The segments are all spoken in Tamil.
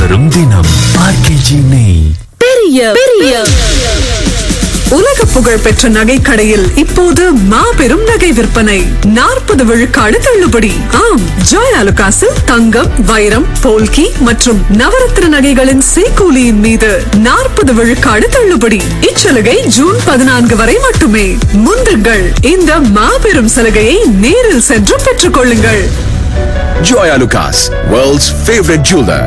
வளரும் தினம் ஆர்கேஜி நெய் பெரிய பெரிய உலக புகழ் பெற்ற நகை கடையில் இப்போது மாபெரும் நகை விற்பனை நாற்பது விழுக்காடு தள்ளுபடி ஆம் ஜாய் அலுகாசில் தங்கம் வைரம் போல்கி மற்றும் நவரத்ன நகைகளின் செய்கூலியின் மீது நாற்பது விழுக்காடு தள்ளுபடி இச்சலுகை ஜூன் பதினான்கு வரை மட்டுமே முந்துங்கள் இந்த மாபெரும் சலுகையை நேரில் சென்று பெற்றுக் கொள்ளுங்கள் Joy Lucas, world's favorite jeweler.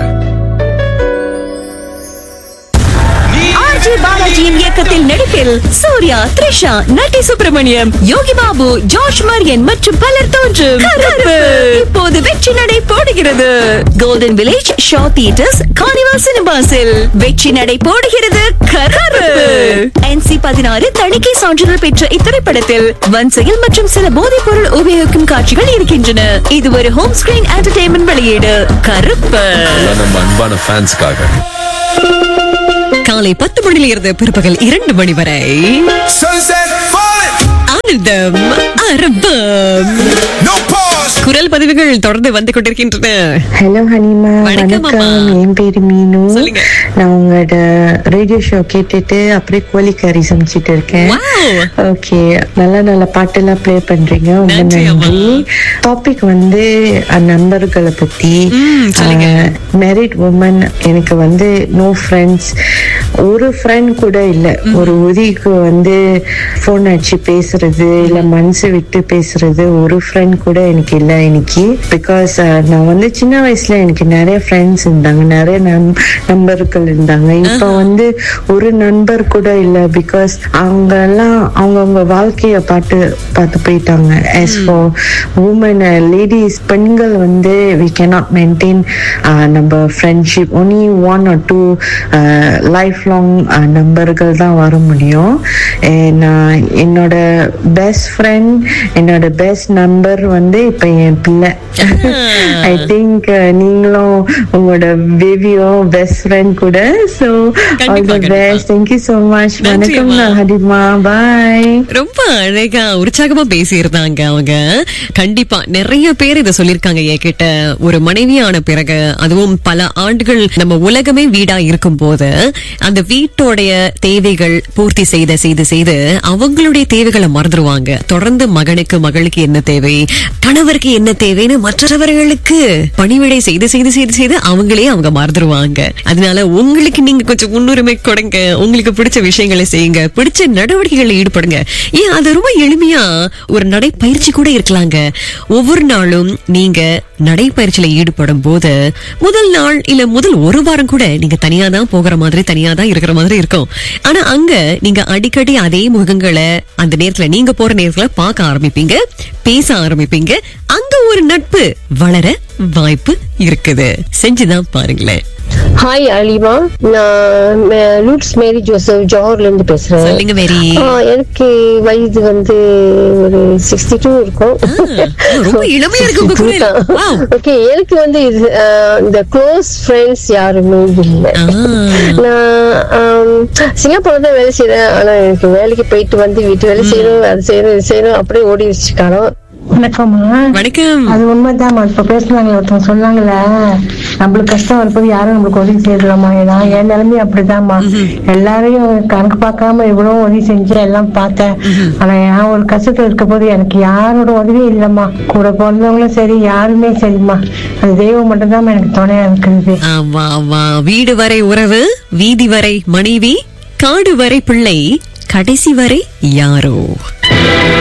RJ பாலாஜியின் இயக்கத்தில் நடிப்பில் சூர்யா த்ரிஷா நட்டி சுப்பிரமணியம் யோகி பாபு ஜார்ஜ் மரியன் மற்றும் பலர் தோன்றும் கருப்பு இப்போது வெற்றி நடை போடுகிறது Golden Village Shaw Theatres Carnival சினிமாஸில் வெற்றி நடை போடுகிறது கருப்பு என்சி பதினாறு தணிக்கை சான்றிதழ் பெற்ற இத்திரைப்படத்தில் வன்செயல் மற்றும் சில போதைப் பொருள் உபயோகிக்கும் காட்சிகள் இருக்கின்றன இது ஒரு ஹோம் ஸ்கிரீன் என்டர்டைன்மெண்ட் வெளியீடு கருப்பு நம்ம அன்பான ஃபேன்ஸ்க்காக காலை பத்து மணியில இருந்து பிற்பகல் இரண்டு மணி வரை Sunset falling, ஆனந்தம் அரபம் no pause. குரல் பதிவுகள் தொடர்ந்து வந்து கொண்டிருக்கின்றன ஹலோ ஹனிமா வணக்கம் வணக்கம் அம்மா. என் பேரு மீனு சொல்லுங்க. நான் உங்களோட ரேடியோ ஷோ கேட்டுட்டு அப்படியே கோழி கறி சமைச்சிட்டு இருக்கேன் Wow. ஓகே நல்ல நல்ல பாட்டெல்லாம் ப்ளே பண்றீங்க ரொம்ப நன்றி அம்மா. நன்றி டாபிக் வந்து அஹ், நண்பர்களை பத்தி ம், சொல்லுங்க. மேரிட் உமன் எனக்கு வந்து நோ ஃப்ரெண்ட்ஸ் ஒரு ஃப்ரெண்ட் கூட இல்ல ஒரு உதவிக்கு வந்து ஃபோன் அடிச்சு பேசுறது இல்ல மனசு விட்டு பேசுறது ஒரு ஃப்ரெண்ட் கூட எனக்கு இல்ல இன்னைக்கு பிகாஸ் நான் வந்து சின்ன வயசுல எனக்கு நிறைய ஃப்ரெண்ட்ஸ் இருந்தாங்க நிறைய நம்- நண்பர்கள் இருந்தாங்க இப்ப வந்து ஒரு நண்பர் கூட இல்ல பிகாஸ் அவங்க எல்லாம் அவங்கவுங்க வாழ்க்கைய பார்த்து பார்த்து போயிட்டாங்க as for women லேடிஸ் பெண்கள் வந்து we cannot maintain uh, நம்ம friendship only one or two life long நம்பர்கள் தான் வர முடியும் And, uh, என்னோட பெஸ்ட் ஃப்ரெண்ட் என்னோட பெஸ்ட் நம்பர் வந்து இப்ப என் பிள்ளை ஐ திங்க் நீங்களும் உங்களோட பேபியும் பெஸ்ட் ஃப்ரெண்ட் கூட ஸோ ஆல் கண்டிப்பா, த கண்டிப்பா. பெஸ்ட் தேங்க்யூ ஸோ மச் நன்றி, வணக்கம் அம்மா. ஹரிமா பாய் ரொம்ப அழகா உற்சாகமா பேசியிருந்தாங்க அவங்க கண்டிப்பா நிறைய பேர் இத சொல்லிருக்காங்க என்கிட்ட ஒரு மனைவியான பிறகு அதுவும் பல ஆண்டுகள் நம்ம உலகமே வீடா இருக்கும் போது அந்த வீட்டோடைய தேவைகள் பூர்த்தி செய்த செய்து செய்து அவங்களுடைய தேவைகளை மறந்துடுவாங்க தொடர்ந்து மகனுக்கு மகளுக்கு என்ன தேவை கணவருக்கு என்ன தேவைன்னு மற்றவர்களுக்கு பணிவிடை செய்து செய்து செய்து செய்து அவங்களே அவங்க மறந்துடுவாங்க அதனால உங்களுக்கு நீங்க கொஞ்சம் முன்னுரிமை கொடுங்க உங்களுக்கு பிடிச்ச விஷயங்களை செய்யுங்க பிடிச்ச நடவடிக்கைகளில் ஈடுபடுங்க ஏன் அது ரொம்ப எளிமையா ஒரு நடைப்பயிற்சி கூட இருக்கலாங்க ஒவ்வொரு நாளும் நீங்க நடைப்பயிற்சியில ஈடுபடும் போது முதல் நாள் இல்ல முதல் ஒரு வாரம் கூட நீங்க தனியா தான் போகிற மாதிரி தனியா தான் இருக்கிற மாதிரி இருக்கும் ஆனா அங்க நீங்க அடிக்கடி அதே முகங்களை அந்த நேரத்துல நீங்க போற நேரத்துல பார்க்க ஆரம்பிப்பீங்க பேச ஆரம்பிப்பீங்க அங்க ஒரு நட்பு வளர வாய்ப்பு இருக்குது செஞ்சுதான் பாருங்களேன் ஹாய் அலிமா நான் மே- லூட்ஸ் மேரி ஜோசப் ஜோஹர்ல இருந்து பேசுறேன் சொல்லுங்க மேரி ஆ, எனக்கு வயது வந்து ஒரு சிக்ஸ்டி டூ இருக்கும் ரொம்ப இளமையா இருக்கு உங்க குரல். Wow. ஓகே எனக்கு வந்து இது ஆ, இந்த க்ளோஸ் ஃப்ரெண்ட்ஸ் யாருமே இல்லை ஆ. நான் ஆம், சிங்கப்பூர்ல தான் வேலை செய்யறேன் ஆனா எனக்கு வேலைக்கு போயிட்டு வந்து வீட்டு வேலை செய்யணும் அது செய்யணும் இது செய்யணும் அப்படியே ஓடி வச்சுக்காரம் வணக்கம்மா வணக்கம் அது உண்மைதாம்மா இப்ப பேசுனாங்களே ஒருத்தவங்க சொன்னாங்கல்ல நம்மளுக்கு கஷ்டம் வரும்போது யாரும் நம்மளுக்கு உதவி செய்யலாமா நான் என் நிலைமை அப்படிதாம்மா எல்லாரையும் கணக்கு பார்க்காம இவ்வளவு உதவி செஞ்சு எல்லாம் பார்த்தேன் ஆனா நான் ஒரு கஷ்டத்துல இருக்க போது எனக்கு யாரோட உதவியும் இல்லம்மா கூட பிறந்தவங்களும் சரி யாருமே சரிம்மா அது தெய்வம் மட்டும்தான் எனக்கு துணையா இருக்குது ஆமா ஆமா வீடு வரை உறவு வீதி வரை மனைவி காடு வரை பிள்ளை கடைசி வரை யாரோ